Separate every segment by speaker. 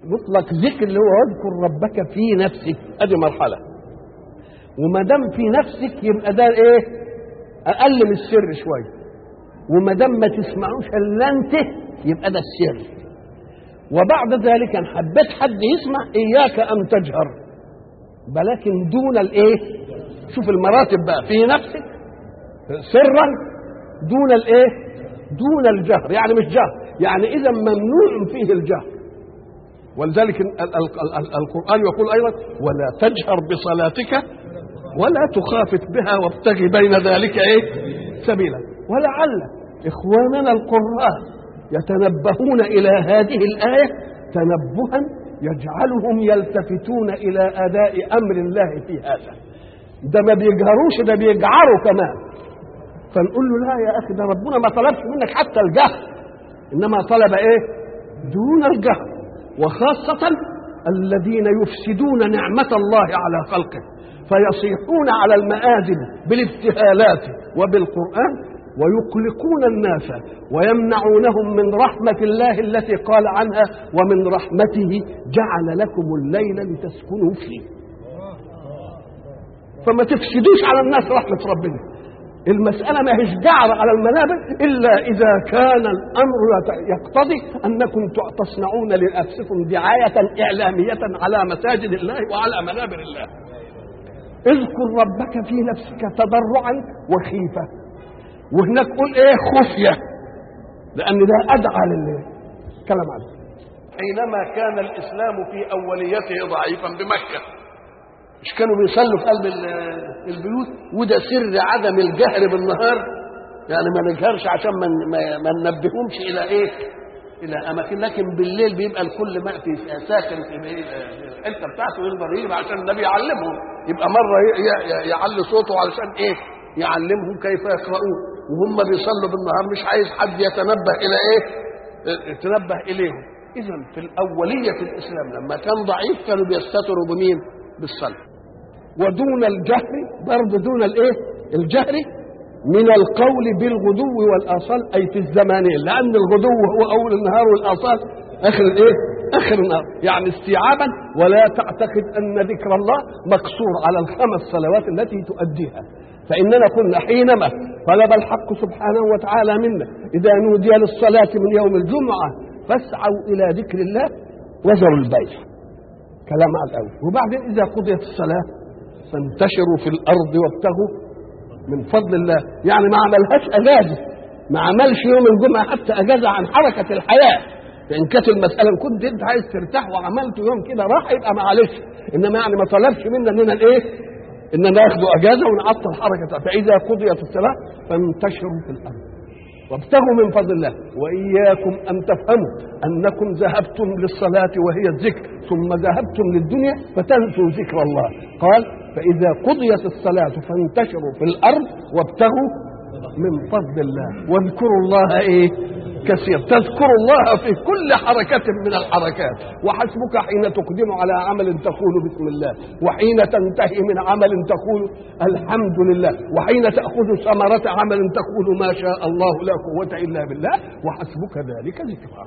Speaker 1: مطلق ذكر اللي هو واذكر ربك في نفسك ادي مرحله وما دام في نفسك يبقى ده ايه اقل من السر شويه وما دام ما تسمعوش الا انت يبقى ده السر وبعد ذلك ان حبيت حد يسمع اياك ان تجهر ولكن دون الايه شوف المراتب بقى في نفسك سرا دون الايه دون الجهر يعني مش جهر يعني اذا ممنوع فيه الجهر ولذلك ال- ال- ال- القران يقول ايضا ولا تجهر بصلاتك ولا تخافت بها وابتغي بين ذلك ايه سبيلا ولعل اخواننا القراء يتنبهون الى هذه الايه تنبها يجعلهم يلتفتون الى اداء امر الله في هذا ده ما بيجهروش ده بيجعروا كمان فنقول له لا يا اخي ده ربنا ما طلبش منك حتى الجهر انما طلب ايه دون الجهر وخاصه الذين يفسدون نعمه الله على خلقه فيصيحون على المآذن بالابتهالات وبالقرآن ويقلقون الناس ويمنعونهم من رحمة الله التي قال عنها ومن رحمته جعل لكم الليل لتسكنوا فيه فما تفسدوش على الناس رحمة ربنا المسألة ما هيش جعر على المنابر إلا إذا كان الأمر يقتضي أنكم تصنعون لنفسكم دعاية إعلامية على مساجد الله وعلى منابر الله اذكر ربك في نفسك تضرعا وخيفة وهناك قول ايه خفية لأن ده أدعى للكلام عنه حينما كان الإسلام في أوليته ضعيفا بمكة مش كانوا بيصلوا في قلب ال- البيوت وده سر عدم الجهر بالنهار يعني ما نجهرش عشان ما ما- ما ننبههمش الى ايه؟ الى اماكن لكن بالليل بيبقى الكل ما في ساكن في الحته بتاعته يقدر يجي عشان النبي يعلمهم يبقى مره ي- ي- يعلي صوته علشان ايه؟ يعلمهم كيف يقرؤون وهم بيصلوا بالنهار مش عايز حد يتنبه الى ايه؟ يتنبه اليهم اذا في الاوليه الاسلام لما كان ضعيف كانوا بيستتروا بمين؟ بالصلاه ودون الجهر برضه دون الايه الجهر من القول بالغدو والاصال اي في الزمانين لان الغدو هو اول النهار والاصال اخر الايه اخر النهار يعني استيعابا ولا تعتقد ان ذكر الله مقصور على الخمس صلوات التي تؤديها فاننا قلنا حينما طلب الحق سبحانه وتعالى منا اذا نودي للصلاه من يوم الجمعه فاسعوا الى ذكر الله وذروا البيع كلام على الاول وبعدين اذا قضيت الصلاه فانتشروا في الارض وابتغوا من فضل الله يعني ما عملهاش اجازه ما عملش يوم الجمعه حتى اجازه عن حركه الحياه فان كانت المساله إن كنت انت عايز ترتاح وعملت يوم كده راح يبقى معلش انما يعني ما طلبش منا اننا الايه اننا ناخد اجازه ونعطل حركه فاذا قضيت الصلاه فانتشروا في الارض وابتغوا من فضل الله واياكم ان تفهموا انكم ذهبتم للصلاه وهي الذكر ثم ذهبتم للدنيا فتنسوا ذكر الله قال فاذا قضيت الصلاه فانتشروا في الارض وابتغوا من فضل الله واذكروا الله ايه كثير تذكر الله في كل حركة من الحركات وحسبك حين تقدم على عمل تقول بسم الله وحين تنتهي من عمل تقول الحمد لله وحين تأخذ ثمرة عمل تقول ما شاء الله لا قوة إلا بالله وحسبك ذلك ذكرى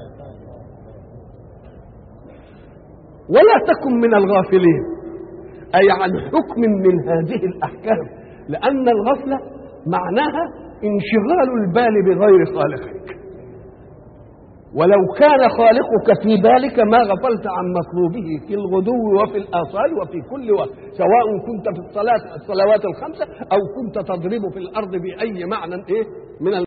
Speaker 1: ولا تكن من الغافلين أي عن حكم من هذه الأحكام لأن الغفلة معناها انشغال البال بغير خالقك ولو كان خالقك في بالك ما غفلت عن مطلوبه في الغدو وفي الآصال وفي كل وقت سواء كنت في الصلاة الصلوات الخمسة أو كنت تضرب في الأرض بأي معنى إيه من